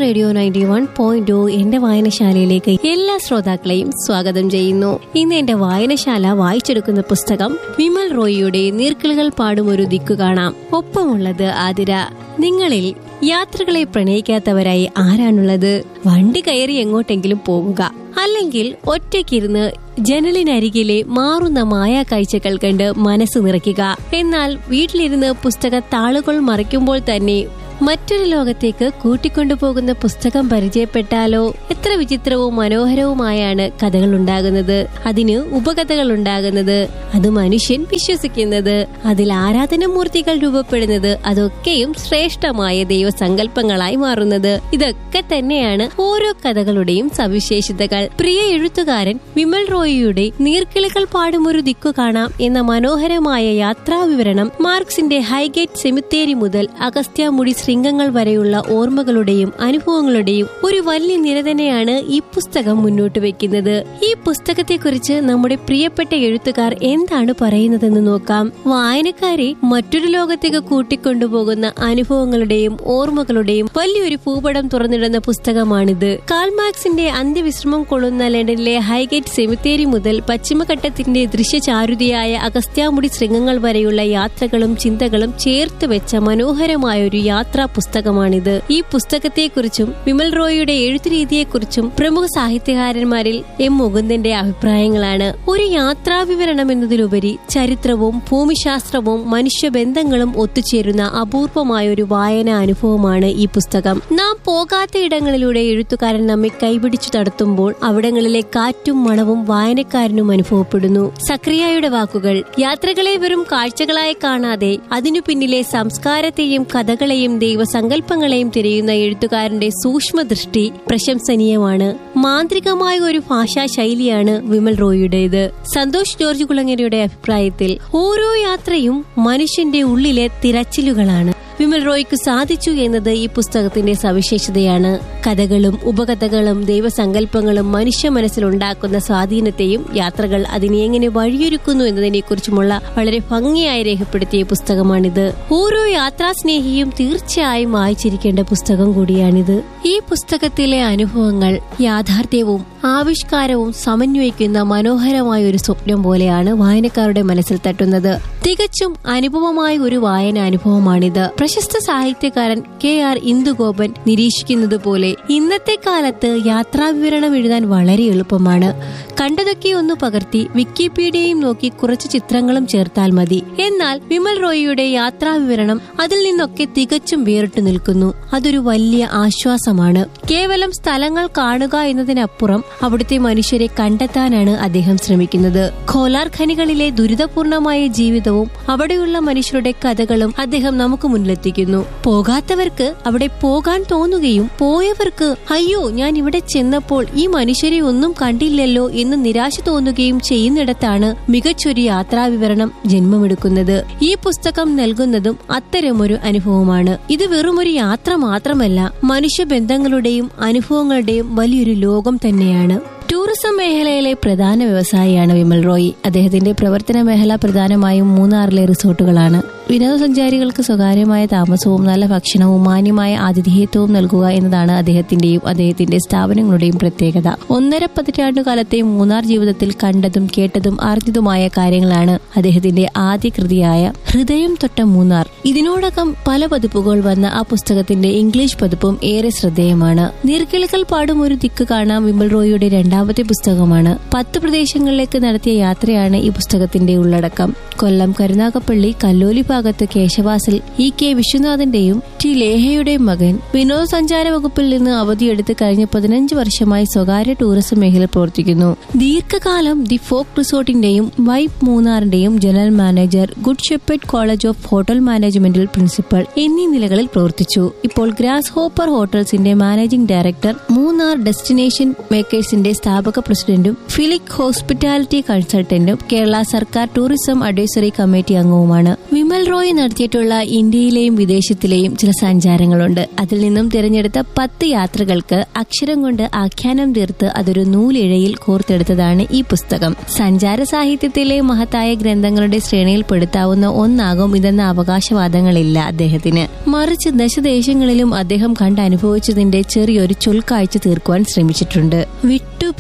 radio ninety one point എന്റെ വായനശാലയിലേക്ക് എല്ലാ ശ്രോതാക്കളെയും സ്വാഗതം ചെയ്യുന്നു ഇന്ന് എന്റെ വായനശാല വായിച്ചെടുക്കുന്ന പുസ്തകം വിമൽ റോയിയുടെ നീർക്കിളുകൾ പാടും ഒരു ദിക്കു കാണാം ഒപ്പമുള്ളത് ആതിര നിങ്ങളിൽ യാത്രകളെ പ്രണയിക്കാത്തവരായി ആരാണുള്ളത് വണ്ടി കയറി എങ്ങോട്ടെങ്കിലും പോകുക അല്ലെങ്കിൽ ഒറ്റയ്ക്കിരുന്ന് ജനലിനരികിലെ മാറുന്ന മായാ കാഴ്ചകൾ കണ്ട് മനസ്സ് നിറയ്ക്കുക എന്നാൽ വീട്ടിലിരുന്ന് പുസ്തക താളുകൾ മറിക്കുമ്പോൾ തന്നെ മറ്റൊരു ലോകത്തേക്ക് കൂട്ടിക്കൊണ്ടുപോകുന്ന പുസ്തകം പരിചയപ്പെട്ടാലോ എത്ര വിചിത്രവും മനോഹരവുമായാണ് കഥകൾ ഉണ്ടാകുന്നത് അതിന് ഉപകഥകൾ ഉണ്ടാകുന്നത് അത് മനുഷ്യൻ വിശ്വസിക്കുന്നത് അതിൽ ആരാധനമൂർത്തികൾ രൂപപ്പെടുന്നത് അതൊക്കെയും ശ്രേഷ്ഠമായ ദൈവസങ്കല്പങ്ങളായി മാറുന്നത് ഇതൊക്കെ തന്നെയാണ് ഓരോ കഥകളുടെയും സവിശേഷതകൾ പ്രിയ എഴുത്തുകാരൻ വിമൽ റോയിയുടെ നീർക്കിളികൾ പാടുമൊരു ദിക്കു കാണാം എന്ന മനോഹരമായ യാത്രാ വിവരണം മാർക്സിന്റെ ഹൈഗേറ്റ് സെമിത്തേരി മുതൽ അഗസ്ത്യാമുടി ശൃംഗങ്ങൾ വരെയുള്ള ഓർമ്മകളുടെയും അനുഭവങ്ങളുടെയും ഒരു വലിയ നിര തന്നെയാണ് ഈ പുസ്തകം മുന്നോട്ട് വെക്കുന്നത് ഈ പുസ്തകത്തെക്കുറിച്ച് നമ്മുടെ പ്രിയപ്പെട്ട എഴുത്തുകാർ എന്താണ് പറയുന്നതെന്ന് നോക്കാം വായനക്കാരെ മറ്റൊരു ലോകത്തേക്ക് കൂട്ടിക്കൊണ്ടുപോകുന്ന അനുഭവങ്ങളുടെയും ഓർമ്മകളുടെയും വലിയൊരു ഭൂപടം തുറന്നിടുന്ന പുസ്തകമാണിത് കാൾമാക്സിന്റെ അന്ത്യവിശ്രമം കൊള്ളുന്ന ലണ്ടനിലെ ഹൈഗേറ്റ് സെമിത്തേരി മുതൽ പശ്ചിമഘട്ടത്തിന്റെ ദൃശ്യചാരുതയായ അഗസ്ത്യാമുടി ശൃംഗങ്ങൾ വരെയുള്ള യാത്രകളും ചിന്തകളും ചേർത്ത് വെച്ച മനോഹരമായ ഒരു യാത്രാ പുസ്തകമാണിത് ഈ പുസ്തകത്തെക്കുറിച്ചും വിമൽ റോയിയുടെ എഴുത്തുരീതിയെക്കുറിച്ചും പ്രമുഖ സാഹിത്യകാരന്മാരിൽ എം മുകുന്ദന്റെ അഭിപ്രായങ്ങളാണ് ഒരു യാത്രാ വിവരണം എന്നതിലുപരി ചരിത്രവും ഭൂമിശാസ്ത്രവും മനുഷ്യബന്ധങ്ങളും ഒത്തുചേരുന്ന അപൂർവമായ ഒരു വായനാ അനുഭവമാണ് ഈ പുസ്തകം നാം പോകാത്ത ഇടങ്ങളിലൂടെ എഴുത്തുകാരൻ നമ്മെ കൈപിടിച്ചു നടത്തുമ്പോൾ അവിടങ്ങളിലെ കാറ്റും മണവും വായനക്കാരനും അനുഭവപ്പെടുന്നു സക്രിയയുടെ വാക്കുകൾ യാത്രകളെ വെറും കാഴ്ചകളായി കാണാതെ അതിനു പിന്നിലെ സംസ്കാരത്തെയും കഥകളെയും ദൈവസങ്കല്പങ്ങളെയും തിരയുന്ന എഴുത്തുകാരന്റെ സൂക്ഷ്മദൃഷ്ടി പ്രശംസനീയമാണ് മാന്ത്രികമായ ഒരു ഭാഷാ ശൈലിയാണ് വിമൽ റോയിയുടേത് സന്തോഷ് ജോർജ് കുളങ്ങരയുടെ അഭിപ്രായത്തിൽ ഓരോ യാത്രയും മനുഷ്യന്റെ ഉള്ളിലെ തിരച്ചിലുകളാണ് വിമൽ റോയ്ക്ക് സാധിച്ചു എന്നത് ഈ പുസ്തകത്തിന്റെ സവിശേഷതയാണ് കഥകളും ഉപകഥകളും ദൈവസങ്കല്പങ്ങളും മനുഷ്യ മനസ്സിലുണ്ടാക്കുന്ന സ്വാധീനത്തെയും യാത്രകൾ അതിനെ എങ്ങനെ വഴിയൊരുക്കുന്നു എന്നതിനെക്കുറിച്ചുമുള്ള വളരെ ഭംഗിയായി രേഖപ്പെടുത്തിയ പുസ്തകമാണിത് ഓരോ യാത്രാസ്നേഹിയും തീർച്ചയായും വായിച്ചിരിക്കേണ്ട പുസ്തകം കൂടിയാണിത് ഈ പുസ്തകത്തിലെ അനുഭവങ്ങൾ യാഥാർത്ഥ്യവും ആവിഷ്കാരവും സമന്വയിക്കുന്ന മനോഹരമായ ഒരു സ്വപ്നം പോലെയാണ് വായനക്കാരുടെ മനസ്സിൽ തട്ടുന്നത് തികച്ചും അനുഭവമായ ഒരു വായന അനുഭവമാണിത് പ്രശസ്ത സാഹിത്യകാരൻ കെ ആർ ഇന്ദുഗോപൻ നിരീക്ഷിക്കുന്നത് പോലെ ഇന്നത്തെ കാലത്ത് യാത്രാവിവരണം എഴുതാൻ വളരെ എളുപ്പമാണ് കണ്ടതൊക്കെ ഒന്ന് പകർത്തി വിക്കിപീഡിയയും നോക്കി കുറച്ച് ചിത്രങ്ങളും ചേർത്താൽ മതി എന്നാൽ വിമൽ റോയിയുടെ യാത്രാവിവരണം അതിൽ നിന്നൊക്കെ തികച്ചും വേറിട്ടു നിൽക്കുന്നു അതൊരു വലിയ ആശ്വാസമാണ് കേവലം സ്ഥലങ്ങൾ കാണുക എന്നതിനപ്പുറം അവിടുത്തെ മനുഷ്യരെ കണ്ടെത്താനാണ് അദ്ദേഹം ശ്രമിക്കുന്നത് ഖോലാർ ഖനികളിലെ ദുരിതപൂർണമായ ജീവിതവും അവിടെയുള്ള മനുഷ്യരുടെ കഥകളും അദ്ദേഹം നമുക്ക് മുന്നിലെത്തിക്കുന്നു പോകാത്തവർക്ക് അവിടെ പോകാൻ തോന്നുകയും പോയവർക്ക് അയ്യോ ഞാൻ ഇവിടെ ചെന്നപ്പോൾ ഈ മനുഷ്യരെ ഒന്നും കണ്ടില്ലല്ലോ എന്ന് നിരാശ തോന്നുകയും ചെയ്യുന്നിടത്താണ് മികച്ചൊരു യാത്രാവിവരണം ജന്മമെടുക്കുന്നത് ഈ പുസ്തകം നൽകുന്നതും അത്തരമൊരു അനുഭവമാണ് ഇത് വെറുമൊരു യാത്ര മാത്രമല്ല മനുഷ്യബന്ധങ്ങളുടെയും അനുഭവങ്ങളുടെയും വലിയൊരു ലോകം തന്നെയാണ് ടൂറിസം മേഖലയിലെ പ്രധാന വ്യവസായിയാണ് വിമൽ റോയി അദ്ദേഹത്തിന്റെ പ്രവർത്തന മേഖല പ്രധാനമായും മൂന്നാറിലെ റിസോർട്ടുകളാണ് വിനോദസഞ്ചാരികൾക്ക് സ്വകാര്യമായ താമസവും നല്ല ഭക്ഷണവും മാന്യമായ ആതിഥേയത്വവും നൽകുക എന്നതാണ് അദ്ദേഹത്തിന്റെയും അദ്ദേഹത്തിന്റെ സ്ഥാപനങ്ങളുടെയും പ്രത്യേകത ഒന്നര പതിറ്റാണ്ടു കാലത്തെ മൂന്നാർ ജീവിതത്തിൽ കണ്ടതും കേട്ടതും അറിഞ്ഞതുമായ കാര്യങ്ങളാണ് അദ്ദേഹത്തിന്റെ ആദ്യ കൃതിയായ ഹൃദയം തൊട്ട മൂന്നാർ ഇതിനോടകം പല പതിപ്പുകൾ വന്ന ആ പുസ്തകത്തിന്റെ ഇംഗ്ലീഷ് പതിപ്പും ഏറെ ശ്രദ്ധേയമാണ് നീർക്കിളികൾ പാടും ഒരു ദിക്ക് കാണാം വിമൽ റോയിയുടെ രണ്ടാമത്തെ പുസ്തകമാണ് പത്ത് പ്രദേശങ്ങളിലേക്ക് നടത്തിയ യാത്രയാണ് ഈ പുസ്തകത്തിന്റെ ഉള്ളടക്കം കൊല്ലം കരുനാഗപ്പള്ളി കല്ലോലി ഭാഗത്ത് കേശവാസിൽ ഇ കെ വിശ്വനാഥന്റെയും ടി ലേഹയുടെയും മകൻ വിനോദസഞ്ചാര വകുപ്പിൽ നിന്ന് അവധിയെടുത്ത് കഴിഞ്ഞ പതിനഞ്ച് വർഷമായി സ്വകാര്യ ടൂറിസം മേഖല പ്രവർത്തിക്കുന്നു ദീർഘകാലം ദി ഫോക്ക് റിസോർട്ടിന്റെയും വൈബ് മൂന്നാറിന്റെയും general manager Good Shepherd College of hotel മാനേജ്മെന്റിൽ പ്രിൻസിപ്പൽ എന്നീ നിലകളിൽ പ്രവർത്തിച്ചു ഇപ്പോൾ ഗ്രാസ് ഹോപ്പർ ഹോട്ടൽസിന്റെ മാനേജിംഗ് ഡയറക്ടർ മൂന്നാർ ഡെസ്റ്റിനേഷൻ മേക്കേഴ്സിന്റെ സ്ഥാപക പ്രസിഡന്റും ഫിലിക് ഹോസ്പിറ്റാലിറ്റി കൺസൾട്ടന്റും കേരള സർക്കാർ ടൂറിസം അഡ്വൈസറി കമ്മിറ്റി അംഗവുമാണ് വിമൽ റോയ് നടത്തിയിട്ടുള്ള ഇന്ത്യയിലെയും വിദേശത്തിലെയും ചില സഞ്ചാരങ്ങളുണ്ട് അതിൽ നിന്നും തിരഞ്ഞെടുത്ത പത്ത് യാത്രകൾക്ക് അക്ഷരം കൊണ്ട് ആഖ്യാനം തീർത്ത് അതൊരു നൂലിഴയിൽ കോർത്തെടുത്തതാണ് ഈ പുസ്തകം സഞ്ചാര സാഹിത്യത്തിലെ മഹത്തായ ഗ്രന്ഥങ്ങളുടെ ശ്രേണിയിൽപ്പെടുത്താവുന്ന ഒന്നാകും ഇതെന്ന അവകാശവാദങ്ങളില്ല അദ്ദേഹത്തിന് മറിച്ച് ദശദേശങ്ങളിലും അദ്ദേഹം കണ്ട് അനുഭവിച്ചതിന്റെ ചെറിയൊരു ചൊൽക്കാഴ്ച തീർക്കുവാൻ ശ്രമിച്ചിട്ടുണ്ട് വിട്ടു